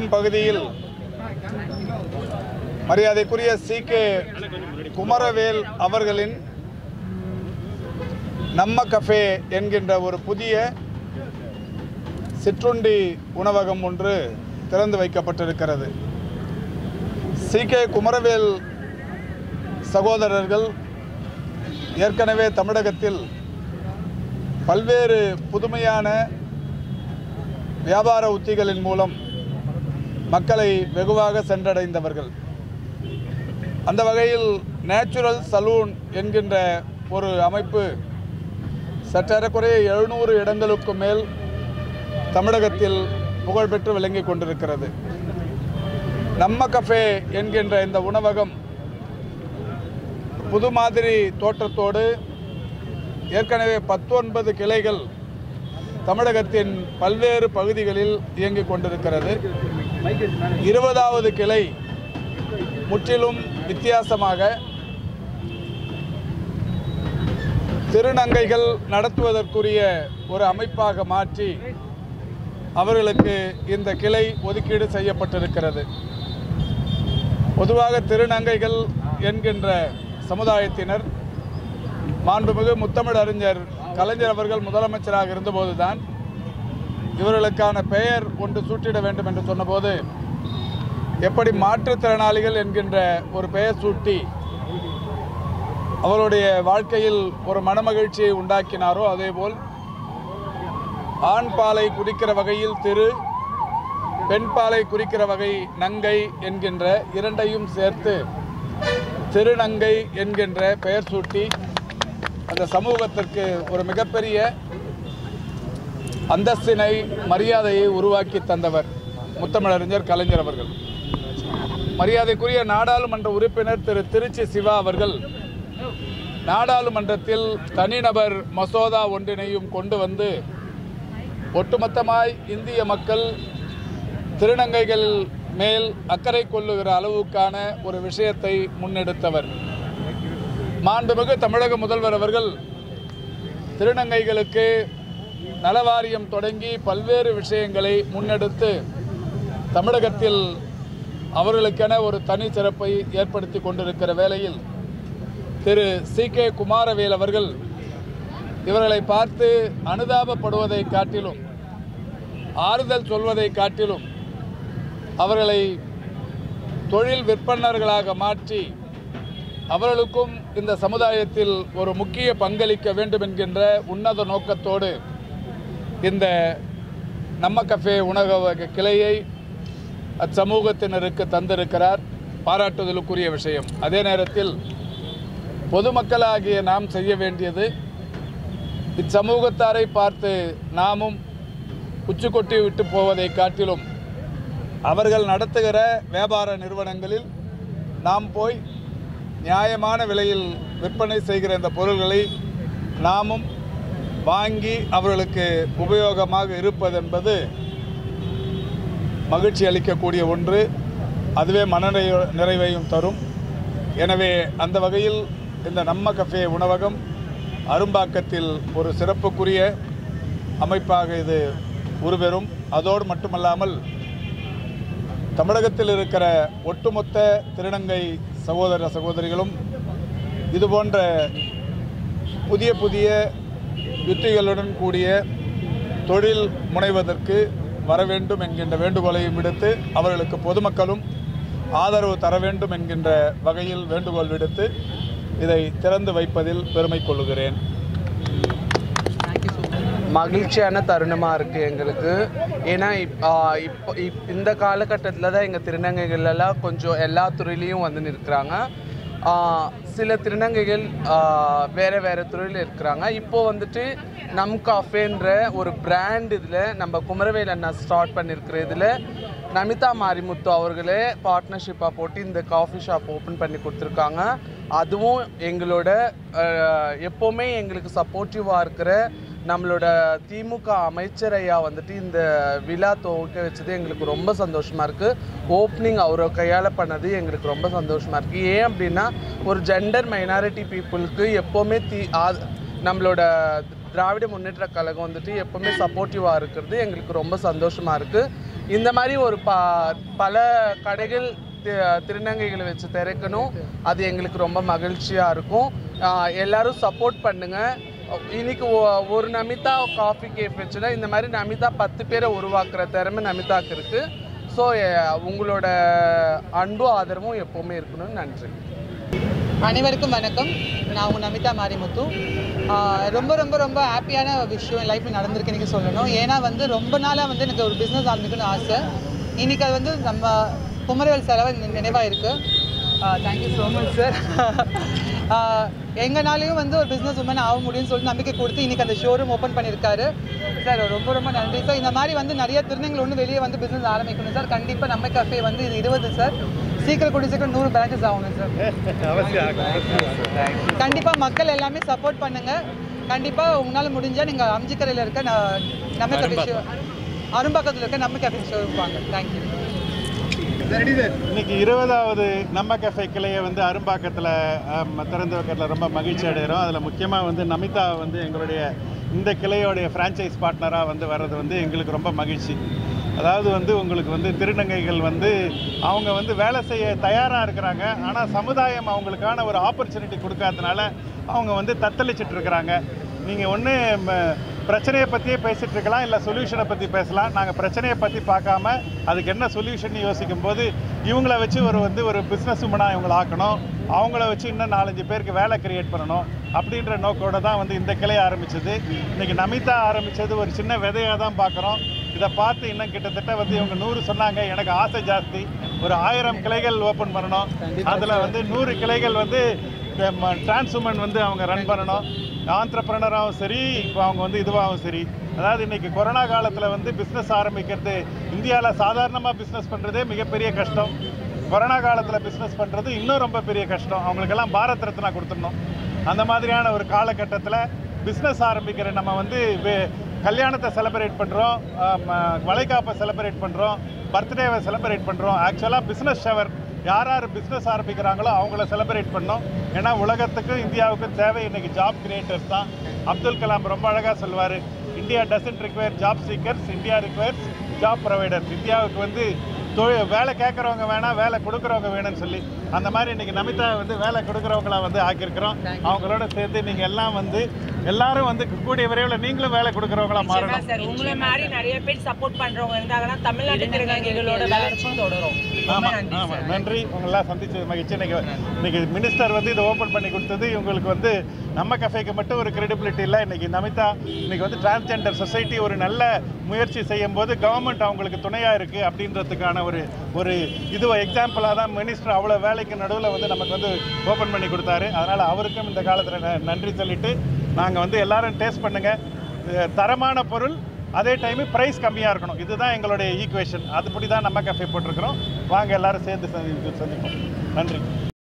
salon பகுதியில் மரியாதைக்குரிய C K Kumaravel அவர்களின் நம்ம கஃபே என்கின்ற ஒரு புதிய சிற்றுண்டி உணவகம் ஒன்று திறந்து வைக்கப்பட்டிருக்கிறது சி கே குமரவேல் சகோதரர்கள் ஏற்கனவே தமிழகத்தில் பல்வேறு புதுமையான வியாபார உத்திகளின் மூலம் மக்களை வெகுவாக சென்றடைந்தவர்கள் அந்த வகையில் நேச்சுரல் சலூன் என்கின்ற ஒரு அமைப்பு சற்றேறக்குறைய எழுநூறு இடங்களுக்கு மேல் தமிழகத்தில் புகழ்பெற்று விளங்கி கொண்டிருக்கிறது நம்ம கஃபே என்கின்ற இந்த உணவகம் புது மாதிரி தோற்றத்தோடு ஏற்கனவே பத்தொன்பது கிளைகள் தமிழகத்தின் பல்வேறு பகுதிகளில் இயங்கிக் கொண்டிருக்கிறது இருபதாவது கிளை முற்றிலும் வித்தியாசமாக திருநங்கைகள் நடத்துவதற்குரிய ஒரு அமைப்பாக மாற்றி அவர்களுக்கு இந்த கிளை ஒதுக்கீடு செய்யப்பட்டிருக்கிறது பொதுவாக திருநங்கைகள் என்கின்ற சமுதாயத்தினர் மாண்புமிகு முத்தமிழ் அறிஞர் கலைஞர் அவர்கள் முதலமைச்சராக இருந்தபோதுதான் இவர்களுக்கான பெயர் ஒன்று சூட்டிட வேண்டும் என்று சொன்னபோது எப்படி மாற்றுத்திறனாளிகள் என்கின்ற ஒரு பெயர் சூட்டி அவருடைய வாழ்க்கையில் ஒரு மனமகிழ்ச்சியை உண்டாக்கினாரோ அதேபோல் ஆண் பாலை குடிக்கிற வகையில் திரு பெண் பாலை குறிக்கிற வகை நங்கை என்கின்ற இரண்டையும் சேர்த்து திருநங்கை என்கின்ற பெயர் சூட்டி அந்த சமூகத்திற்கு ஒரு மிகப்பெரிய அந்தஸ்தினை மரியாதையை உருவாக்கி தந்தவர் முத்தமிழறிஞர் கலைஞர் அவர்கள் மரியாதைக்குரிய நாடாளுமன்ற உறுப்பினர் திரு திருச்சி சிவா அவர்கள் நாடாளுமன்றத்தில் தனிநபர் மசோதா ஒன்றினையும் கொண்டு வந்து ஒட்டுமொத்தமாய் இந்திய மக்கள் திருநங்கைகள் மேல் அக்கறை கொள்ளுகிற அளவுக்கான ஒரு விஷயத்தை முன்னெடுத்தவர் மாண்புமிகு தமிழக முதல்வர் அவர்கள் திருநங்கைகளுக்கு நலவாரியம் தொடங்கி பல்வேறு விஷயங்களை முன்னெடுத்து தமிழகத்தில் அவர்களுக்கென ஒரு தனி சிறப்பை ஏற்படுத்தி கொண்டிருக்கிற வேளையில் திரு சி கே குமாரவேல் அவர்கள் இவர்களை பார்த்து அனுதாபப்படுவதை காட்டிலும் ஆறுதல் சொல்வதை காட்டிலும் அவர்களை தொழில் விற்பனர்களாக மாற்றி அவர்களுக்கும் இந்த சமுதாயத்தில் ஒரு முக்கிய பங்களிக்க வேண்டும் என்கின்ற உன்னத நோக்கத்தோடு இந்த நம்ம கஃபே உணவக கிளையை அச்சமூகத்தினருக்கு தந்திருக்கிறார் பாராட்டுதலுக்குரிய விஷயம் அதே நேரத்தில் பொதுமக்களாகிய நாம் செய்ய வேண்டியது இச்சமூகத்தாரை பார்த்து நாமும் உச்சி கொட்டி விட்டு போவதை காட்டிலும் அவர்கள் நடத்துகிற வியாபார நிறுவனங்களில் நாம் போய் நியாயமான விலையில் விற்பனை செய்கிற இந்த பொருள்களை நாமும் வாங்கி அவர்களுக்கு உபயோகமாக இருப்பதென்பது மகிழ்ச்சி அளிக்கக்கூடிய ஒன்று அதுவே மனநிறை நிறைவையும் தரும் எனவே அந்த வகையில் இந்த நம்ம கஃபே உணவகம் அரும்பாக்கத்தில் ஒரு சிறப்புக்குரிய அமைப்பாக இது உருபெறும் அதோடு மட்டுமல்லாமல் தமிழகத்தில் இருக்கிற ஒட்டுமொத்த திருநங்கை சகோதர சகோதரிகளும் இது போன்ற புதிய புதிய யுத்திகளுடன் கூடிய தொழில் முனைவதற்கு வர வேண்டும் என்கின்ற வேண்டுகோளையும் விடுத்து அவர்களுக்கு பொதுமக்களும் ஆதரவு தர வேண்டும் என்கின்ற வகையில் வேண்டுகோள் விடுத்து இதை திறந்து வைப்பதில் பெருமை கொள்ளுகிறேன் மகிழ்ச்சியான தருணமாக இருக்குது எங்களுக்கு ஏன்னா இப் ஆ, இப்போ இப் இந்த காலகட்டத்தில் தான் எங்கள் திருநங்கைகள் எல்லாம் கொஞ்சம் எல்லா துறையிலையும் வந்து நிற்கிறாங்க ஆ, சில திருநங்கைகள் ஆ, வேற வேற துறையில் இருக்கிறாங்க இப்போ வந்துட்டு நம் காஃபேன்ற ஒரு பிராண்ட் இதில் நம்ம குமரவேல் அண்ணா ஸ்டார்ட் பண்ணியிருக்கிற இதில் நமிதா மாரிமுத்து அவர்களே பார்ட்னர்ஷிப்பாக போட்டு இந்த காஃபி ஷாப் ஓப்பன் பண்ணி கொடுத்துருக்காங்க அதுவும் எங்களோட அஹ், எப்போவுமே எங்களுக்கு சப்போர்ட்டிவாக இருக்கிற நம்மளோட திமுக அமைச்சர் ஐயா வந்துட்டு இந்த விழா துவக்க வச்சது எங்களுக்கு ரொம்ப சந்தோஷமாக இருக்குது ஓப்பனிங் அவரை கையால் பண்ணது எங்களுக்கு ரொம்ப சந்தோஷமாக இருக்குது ஏன் அப்படின்னா ஒரு ஜெண்டர் மைனாரிட்டி பீப்புளுக்கு எப்போவுமே தி ஆ- நம்மளோட திராவிட முன்னேற்ற கழகம் வந்துட்டு எப்பவுமே சப்போர்ட்டிவாக இருக்கிறது எங்களுக்கு ரொம்ப சந்தோஷமாக இருக்குது இந்த மாதிரி ஒரு ப பல கடைகள் தி- திருநங்கைகளை வச்சு திறக்கணும் அது எங்களுக்கு ரொம்ப மகிழ்ச்சியாக இருக்கும் ஆஹ் எல்லாரும் சப்போர்ட் பண்ணுங்கள் இன்னைக்கு ஒ- ஒரு நமிதா காஃபி கேஃப் வச்சுன்னா இந்த மாதிரி நமிதா பத்து பேரை உருவாக்குற திறமை நமிதாக்கு இருக்குது ஸோ உங்களோட அன்பும் ஆதரவும் எப்போவுமே இருக்கணும்னு நன்றி அனைவருக்கும் வணக்கம் நான் உங்கள் நமிதா மாரிமுத்து ஆஹ் ரொம்ப ரொம்ப ரொம்ப ஹாப்பியான விஷயம் என் லைஃப்பில் நடந்திருக்கு எனக்கு சொல்லணும் ஏன்னா வந்து ரொம்ப நாளாக வந்து எனக்கு ஒரு பிஸ்னஸ் ஆரம்பிக்கணும்னு ஆசை இன்னைக்கு அது வந்து நம்ம குமரவேல் செலவு நினைவாக இருக்குது தேங்க்யூ ஸோ மச் சார் எங்கனாலையும் வந்து ஒரு பிஸ்னஸ் உமன் ஆக முடியும்னு சொல்லிட்டு நம்பிக்கை கொடுத்து இன்னைக்கு அந்த ஷோரூம் ஓப்பன் பண்ணியிருக்காரு சார் ரொம்ப ரொம்ப நன்றி சார் இந்த மாதிரி வந்து நிறைய திருநங்கள் ஒன்று வெளியே வந்து பிஸ்னஸ் ஆரம்பிக்கணும் சார் கண்டிப்பாக நம்ம கஃபே வந்து இது இருபது சார் சீக்கிரம் கூடிய சீக்கிரம் நூறு பிரான்ச்சஸ் ஆகணும் சார் கண்டிப்பாக மக்கள் எல்லாமே சப்போர்ட் பண்ணுங்க கண்டிப்பாக உங்களால் முடிஞ்சால் நீங்கள் அம்ஜிக்கரையில் இருக்க ந- நம்ம கஃபே ஷோ அரும்பாக்கத்தில் இருக்க நம்ம கஃபே ஷோருக்கு வாங்க தேங்க்யூ இன்னைக்கு இருபதாவது நம்ம கஃபே கிளையை வந்து அரும்பாக்கத்தில் திறந்து வைக்கிறதுல ரொம்ப மகிழ்ச்சி அடைகிறோம் அதில் முக்கியமாக வந்து நமிதா வந்து எங்களுடைய இந்த கிளையோடைய ஃப்ரான்ச்சைஸ் பார்ட்னராக வந்து வர்றது வந்து எங்களுக்கு ரொம்ப மகிழ்ச்சி அதாவது வந்து உங்களுக்கு வந்து திருநங்கைகள் வந்து அவங்க வந்து வேலை செய்ய தயாராக இருக்கிறாங்க ஆனால் சமுதாயம் அவங்களுக்கான ஒரு ஆப்பர்ச்சுனிட்டி கொடுக்காதனால அவங்க வந்து தத்தளிச்சிட்டு இருக்கிறாங்க நீங்கள் ஒன்று பிரச்சனையை பற்றியே பேசிகிட்டு இருக்கலாம் இல்லை சொல்யூஷனை பற்றி பேசலாம் நாங்கள் பிரச்சனையை பற்றி பார்க்காம அதுக்கு என்ன சொல்யூஷன் யோசிக்கும் போது இவங்கள வச்சு ஒரு வந்து ஒரு பிஸ்னஸ் உமனாக இவங்களை ஆக்கணும் அவங்கள வச்சு இன்னும் நாலஞ்சு பேருக்கு வேலை கிரியேட் பண்ணணும் அப்படின்ற நோக்கோட தான் வந்து இந்த கிளை ஆரம்பிச்சது இன்னைக்கு நமிதா ஆரம்பிச்சது ஒரு சின்ன விதையாக தான் பார்க்குறோம் இதை பார்த்து இன்னும் கிட்டத்தட்ட வந்து இவங்க நூறு சொன்னாங்க எனக்கு ஆசை ஜாஸ்தி ஒரு ஆயிரம் கிளைகள் ஓப்பன் பண்ணணும் அதில் வந்து நூறு கிளைகள் வந்து டிரான்ஸ்வுமன் வந்து அவங்க ரன் பண்ணணும் ஆந்திரப்பிரனராகவும் சரி இப்போ அவங்க வந்து இதுவாகவும் சரி அதாவது இன்னைக்கு கொரோனா காலத்தில் வந்து பிஸ்னஸ் ஆரம்பிக்கிறது இந்தியாவில் சாதாரணமாக பிஸ்னஸ் பண்ணுறதே மிகப்பெரிய கஷ்டம் கொரோனா காலத்தில் பிஸ்னஸ் பண்ணுறது இன்னும் ரொம்ப பெரிய கஷ்டம் அவங்களுக்கெல்லாம் பாரத் ரத்னா கொடுத்துடணும் அந்த மாதிரியான ஒரு காலகட்டத்தில் பிஸ்னஸ் ஆரம்பிக்கிற நம்ம வந்து வே- கல்யாணத்தை செலிப்ரேட் பண்ணுறோம் வளைகாப்பை செலிப்ரேட் பண்ணுறோம் பர்த்டேவை செலிப்ரேட் பண்ணுறோம் ஆக்சுவலாக பிஸ்னஸ் ஷவர் யார் யார் பிஸ்னஸ் ஆரம்பிக்கிறாங்களோ அவங்கள செலிப்ரேட் பண்ணோம் ஏன்னா உலகத்துக்கும் இந்தியாவுக்கும் தேவை இன்னைக்கு ஜாப் கிரியேட்டர்ஸ் தான் அப்துல் கலாம் ரொம்ப அழகாக சொல்வார் India doesn't require job seekers India requires job providers இந்தியாவுக்கு வந்து தொழில் வேலை கேட்குறவங்க வேணாம் வேலை கொடுக்குறவங்க வேணும்னு சொல்லி அந்த மாதிரி இன்னைக்கு நமிதா வந்து வேலை கொடுக்குறவங்கள வந்து ஆக்கியிருக்கிறோம் அவங்களோட சேர்த்து நீங்கள் எல்லாம் வந்து எல்லாரும் வந்து கூடிய விரைவில் நீங்களும் வேலை கொடுக்குறவங்களா மாறணும் சார் உங்களை மாதிரி நிறைய பேர் சப்போர்ட் பண்றவங்க இருந்தாங்கன்னா தமிழ்நாட்டு திருநங்கைகளோட வளர்ச்சி தொடரும் ரொம்ப ஆமாம் நன்றி ஆமாம் சார் நன்றி உங்களெல்லாம் சந்திச்சது மகிழ்ச்சி இன்னைக்கு இன்னைக்கு மினிஸ்டர் வந்து இதை ஓப்பன் பண்ணி கொடுத்தது இவங்களுக்கு வந்து நம்ம கஃபேக்கு மட்டும் ஒரு கிரெடிபிலிட்டி இல்லை இன்னைக்கு நமிதா இன்னைக்கு வந்து டிரான்ஸ்ஜெண்டர் சொசைட்டி ஒரு நல்ல முயற்சி செய்யும் போது கவர்மெண்ட் அவங்களுக்கு துணையாக இருக்குது அப்படின்றதுக்கான ஒரு ஒரு இது எக்ஸாம்பிளாக தான் மினிஸ்டர் அவ்வளோ வேலைக்கு நடுவில் வந்து நமக்கு வந்து ஓப்பன் பண்ணி கொடுத்தாரு அதனால் அவருக்கும் இந்த காலத்தில் நன்றி சொல்லிட்டு நாங்கள் வந்து எல்லாரும் டேஸ்ட் பண்ணுங்கள் தரமான பொருள் அதே டைமு ப்ரைஸ் கம்மியாக இருக்கணும் இதுதான் எங்களுடைய ஈக்குவேஷன் அதுபடி தான் நம்ம கஃபே போட்டிருக்கிறோம் வாங்க எல்லாரும் சேர்ந்து சந்தி- சந்திப்போம் நன்றி